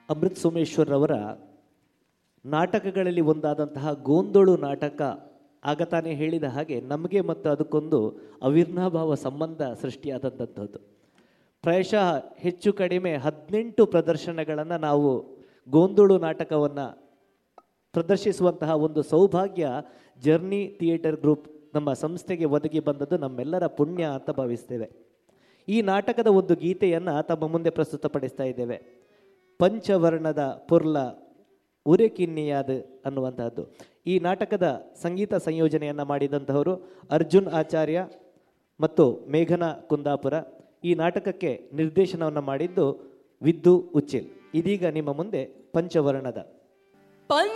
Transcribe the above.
ಅಮೃತ್ ಸೋಮೇಶ್ವರ್ ಅವರ ನಾಟಕಗಳಲ್ಲಿ ಒಂದಾದಂತಹ ಗೋಂದೋಳು ನಾಟಕ ಆಗ ತಾನೇ ಹೇಳಿದ ಹಾಗೆ ನಮಗೆ ಮತ್ತು ಅದಕ್ಕೊಂದು ಅವಿರ್ನಾಭಾವ ಸಂಬಂಧ ಸೃಷ್ಟಿಯಾದಂಥದ್ದು ಪ್ರಾಯಶಃ ಹೆಚ್ಚು ಕಡಿಮೆ ಹದಿನೆಂಟು ಪ್ರದರ್ಶನಗಳನ್ನು ನಾವು ಗೋಂದೋಳು ನಾಟಕವನ್ನು ಪ್ರದರ್ಶಿಸುವಂತಹ ಒಂದು ಸೌಭಾಗ್ಯ ಜರ್ನಿ ಥಿಯೇಟರ್ ಗ್ರೂಪ್ ನಮ್ಮ ಸಂಸ್ಥೆಗೆ ಒದಗಿ ಬಂದದ್ದು ನಮ್ಮೆಲ್ಲರ ಪುಣ್ಯ ಅಂತ ಭಾವಿಸ್ತೇವೆ ಈ ನಾಟಕದ ಒಂದು ಗೀತೆಯನ್ನು ತಮ್ಮ ಮುಂದೆ ಪ್ರಸ್ತುತಪಡಿಸ್ತಾ ಇದ್ದೇವೆ ಪಂಚವರ್ಣದ ಪುರ್ಲ ಉರೆಕಿನ್ನಿಯಾದ ಅನ್ನುವಂತಹದ್ದು ಈ ನಾಟಕದ ಸಂಗೀತ ಸಂಯೋಜನೆಯನ್ನು ಮಾಡಿದಂತಹವರು ಅರ್ಜುನ್ ಆಚಾರ್ಯ ಮತ್ತು ಮೇಘನಾ ಕುಂದಾಪುರ ಈ ನಾಟಕಕ್ಕೆ ನಿರ್ದೇಶನವನ್ನು ಮಾಡಿದ್ದು ವಿದ್ದು ಉಚ್ಚಿಲ್ ಇದೀಗ ನಿಮ್ಮ ಮುಂದೆ ಪಂಚವರ್ಣದ ಪಂಚ